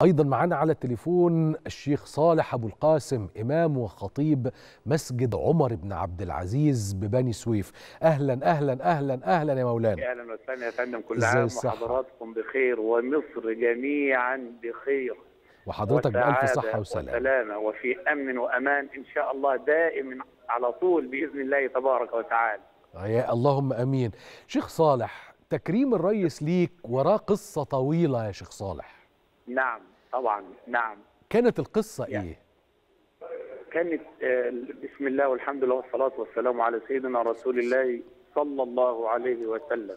أيضا معنا على التليفون الشيخ صالح أبو القاسم إمام وخطيب مسجد عمر بن عبد العزيز ببني سويف أهلا أهلا أهلا أهلا يا مولانا اهلا وسهلا يا فندم كل إزاي عام الصحة؟ وحضراتكم بخير ومصر جميعا بخير وحضرتك بألف وسعادة صحة وسلامة وسلامة وفي امن وامان ان شاء الله دائم على طول باذن الله تبارك وتعالى يا اللهم أمين شيخ صالح تكريم الريس ليك وراه قصة طويلة يا شيخ صالح نعم طبعا نعم كانت القصة يعني إيه؟ كانت آه، بسم الله والحمد لله والصلاه والسلام على سيدنا رسول الله صلى الله عليه وسلم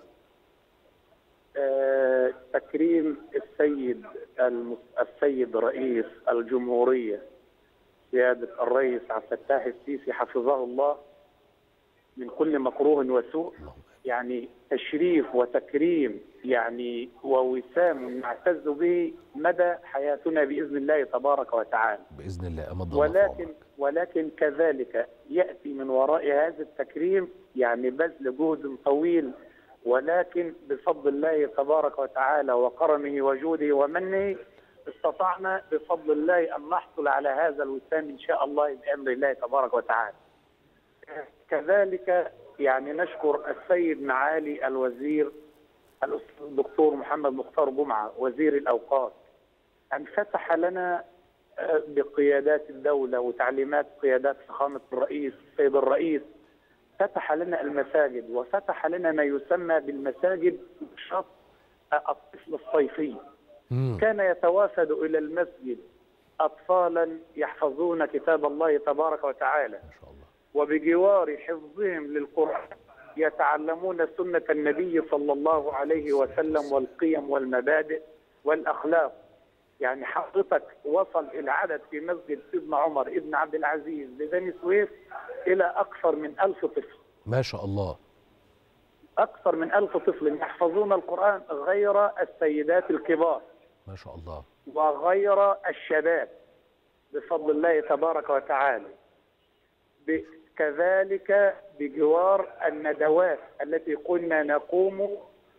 آه، تكريم السيد المس- السيد رئيس الجمهوريه سياده الرئيس عبد الفتاح السيسي حفظه الله من كل مكروه وسوء اللهم يعني تشريف وتكريم يعني ووسام نعتز به مدى حياتنا باذن الله تبارك وتعالى بإذن الله أمد الله في ولكن عمرك. ولكن كذلك ياتي من وراء هذا التكريم يعني بذل جهد طويل ولكن بفضل الله تبارك وتعالى وكرمه وجوده ومنه استطعنا بفضل الله ان نحصل على هذا الوسام ان شاء الله بامر الله تبارك وتعالى. كذلك يعني نشكر السيد معالي الوزير الاستاذ الدكتور محمد مختار جمعه وزير الاوقاف ان فتح لنا آه، بقيادات الدوله وتعليمات قيادات فخامه الرئيس السيد الرئيس فتح لنا المساجد وفتح لنا ما يسمى بالمساجد نشاط آه، الطفل الصيفي مم. كان يتوافد الى المسجد اطفالا يحفظون كتاب الله تبارك وتعالى ما شاء الله وبجوار حفظهم للقرآن يتعلمون سنة النبي صلى الله عليه وسلم والقيم والمبادئ والأخلاق يعني حضرتك وصل العدد في مسجد سيدنا عمر ابن عبد العزيز ببني سويف إلى أكثر من ألف طفل ما شاء الله أكثر من ألف طفل يحفظون القرآن غير السيدات الكبار ما شاء الله وغير الشباب بفضل الله تبارك وتعالى ب- كذلك بجوار الندوات التي كنا نقوم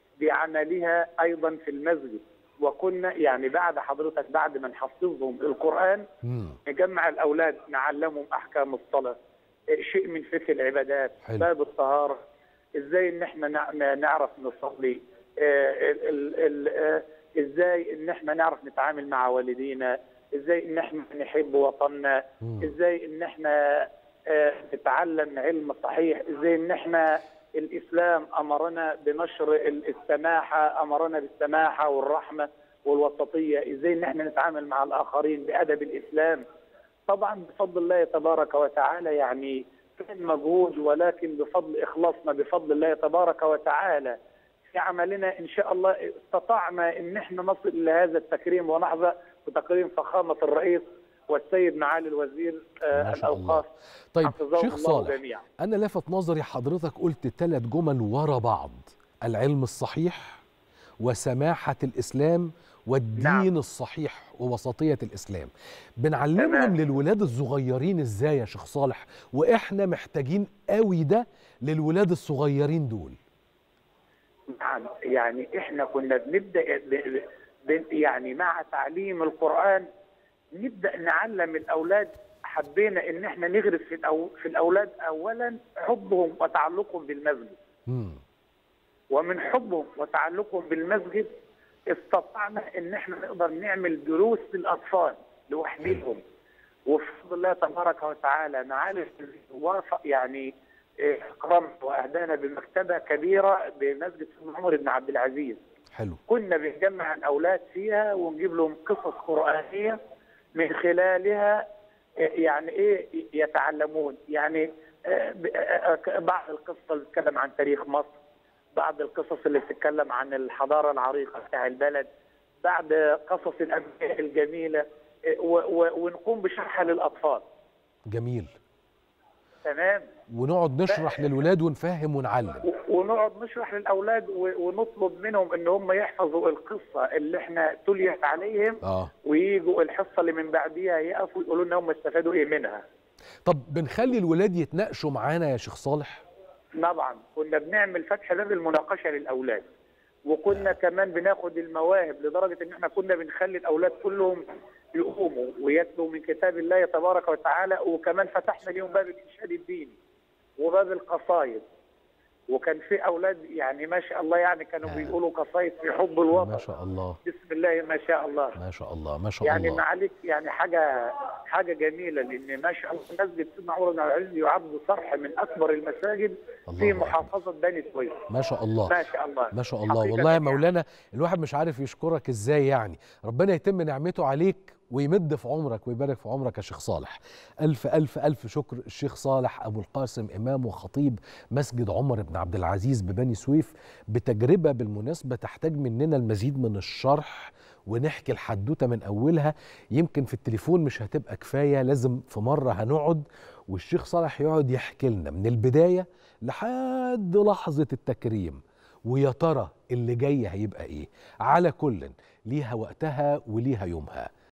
بعملها ايضا في المسجد وكنا يعني بعد حضرتك بعد ما نحفظهم القران مم. نجمع الاولاد نعلمهم احكام الصلاه إيه، شيء من فقه العبادات حلو. باب الطهاره ازاي ان احنا نع- نعرف نصلي آه، ال- ال- ال- آه، ازاي ان احنا نعرف نتعامل مع والدينا ازاي ان احنا نحب وطننا مم. ازاي ان احنا آه، نتعلم علم صحيح ازاي ان احنا الاسلام امرنا بنشر ال- السماحه امرنا بالسماحه والرحمه والوسطيه ازاي ان احنا نتعامل مع الاخرين بادب الاسلام طبعا بفضل الله تبارك وتعالى يعني كان مجهود ولكن بفضل اخلاصنا بفضل الله تبارك وتعالى في عملنا ان شاء الله استطعنا ان احنا نصل الى هذا التكريم ونحظى بتكريم فخامه الرئيس والسيد معالي الوزير آه، ما شاء الله. الاوقاف طيب حفظهم شيخ الله صالح جميعا أنا لفت نظري حضرتك قلت ثلاث جمل ورا بعض العلم الصحيح وسماحة الإسلام والدين نعم. الصحيح ووسطية الإسلام بنعلمهم تمام. للولاد الصغيرين إزاي يا شيخ صالح وإحنا محتاجين قوي ده للولاد الصغيرين دول نعم يعني احنا كنا بنبدا ب- ب- يعني مع تعليم القران نبدا نعلم الاولاد حبينا ان احنا نغرس في الأو في الاولاد اولا حبهم وتعلقهم بالمسجد مم. ومن حبهم وتعلقهم بالمسجد استطعنا ان احنا نقدر نعمل دروس للاطفال لوحدهم وبفضل الله تبارك وتعالى معالي الوزير وافق يعني إيه، اكرمنا واهدانا بمكتبه كبيره بمسجد سيدنا عمر بن عبد العزيز حلو كنا بنجمع الاولاد فيها ونجيب لهم قصص قرانيه من خلالها إيه، يعني ايه يتعلمون يعني آه، ب- آه، آه، بعض القصص اللي بتتكلم عن تاريخ مصر بعض القصص اللي بتتكلم عن الحضاره العريقه بتاع البلد بعد قصص الانبياء الجميله إيه، و- و- ونقوم بشرحها للاطفال جميل تمام ونقعد نشرح للولاد ونفهم ونعلم و- ونقعد نشرح للاولاد و- ونطلب منهم ان هم يحفظوا القصه اللي احنا تليت عليهم اه ويجوا الحصه اللي من بعديها يقفوا يقولوا لنا هم استفادوا ايه منها. طب بنخلي الولاد يتناقشوا معانا يا شيخ صالح طبعا كنا بنعمل فتح باب المناقشه للاولاد وكنا كمان بناخد المواهب لدرجه ان احنا كنا بنخلي الاولاد كلهم يقوموا ويتلوا من كتاب الله تبارك وتعالى وكمان فتحنا ليهم باب الانشاد الديني وباب القصايد وكان في اولاد يعني ما شاء الله يعني كانوا آه. بيقولوا قصايد في حب ما الوطن شاء الله بسم الله ما شاء الله ما شاء الله ما شاء يعني الله معاليك يعني حاجه حاجه جميله لان ما شاء الله مسجد سيدنا عمر بن عبد العزيز يعد صرح من اكبر المساجد الله في أكبر. محافظه بني سويف ما شاء الله ما شاء الله ما شاء الله حقيقة والله يا يعني. مولانا الواحد مش عارف يشكرك ازاي يعني ربنا يتم نعمته عليك ويمد في عمرك ويبارك في عمرك يا شيخ صالح ألف ألف ألف شكر الشيخ صالح أبو القاسم إمام وخطيب مسجد عمر بن عبد العزيز ببني سويف بتجربة بالمناسبة تحتاج مننا المزيد من الشرح ونحكي الحدوتة من أولها يمكن في التليفون مش هتبقى كفاية لازم في مرة هنقعد والشيخ صالح يقعد يحكي لنا من البداية لحد لحظة التكريم ويا ترى اللي جاي هيبقى ايه على كل ليها وقتها وليها يومها